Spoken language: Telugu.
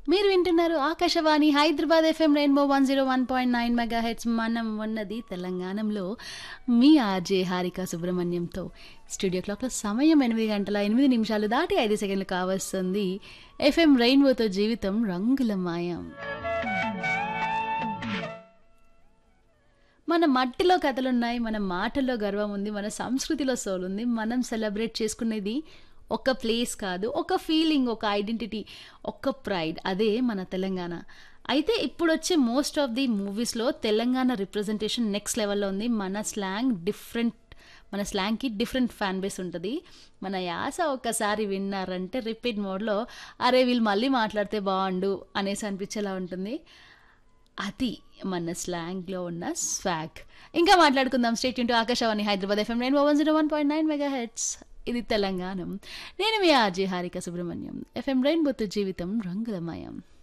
మీరు వింటున్నారు Akashvani Hyderabad FM rainbow one zero one point nine megahertz మనం ఉన్నది తెలంగాణలో మీ ఆర్జే హారిక సుబ్రహ్మణ్యంతో స్టూడియో క్లాక్లో సమయం ఎనిమిది గంటల ఎనిమిది నిమిషాలు దాటి ఐదు సెకండ్లు కావస్తుంది ఎఫ్ఎం రెయిన్బోతో జీవితం రంగుల మాయం మన మట్టిలో కథలున్నాయి మన మాటల్లో గర్వం ఉంది మన సంస్కృతిలో సోల్ ఉంది మనం సెలబ్రేట్ చేసుకునేది ఒక ప్లేస్ కాదు ఒక ఫీలింగ్ ఒక ఐడెంటిటీ ఒక ప్రైడ్ అదే మన తెలంగాణ అయితే ఇప్పుడు వచ్చే మోస్ట్ ఆఫ్ ది మూవీస్లో తెలంగాణ రిప్రజెంటేషన్ నెక్స్ట్ లెవెల్లో ఉంది మన స్లాంగ్ డిఫరెంట్ మన స్లాంగ్కి డిఫరెంట్ ఫ్యాన్ బేస్ ఉంటుంది మన యాస ఒక్కసారి విన్నారంటే రిపీట్ మోడ్లో అరే వీళ్ళు మళ్ళీ మాట్లాడితే బాగుండు అనేసి అనిపించేలా ఉంటుంది అది మన స్లాంగ్లో ఉన్న స్వాగ్ ఇంకా మాట్లాడుకుందాం స్టేట్ యూన్ Akashvani Hyderabad FM nine one zero one point nine megahertz ఇది తెలంగాణ నేను మీ ఆర్జే హారిక సుబ్రహ్మణ్యం ఎఫ్ఎం రెయిన్బోతో జీవితం రంగులమయం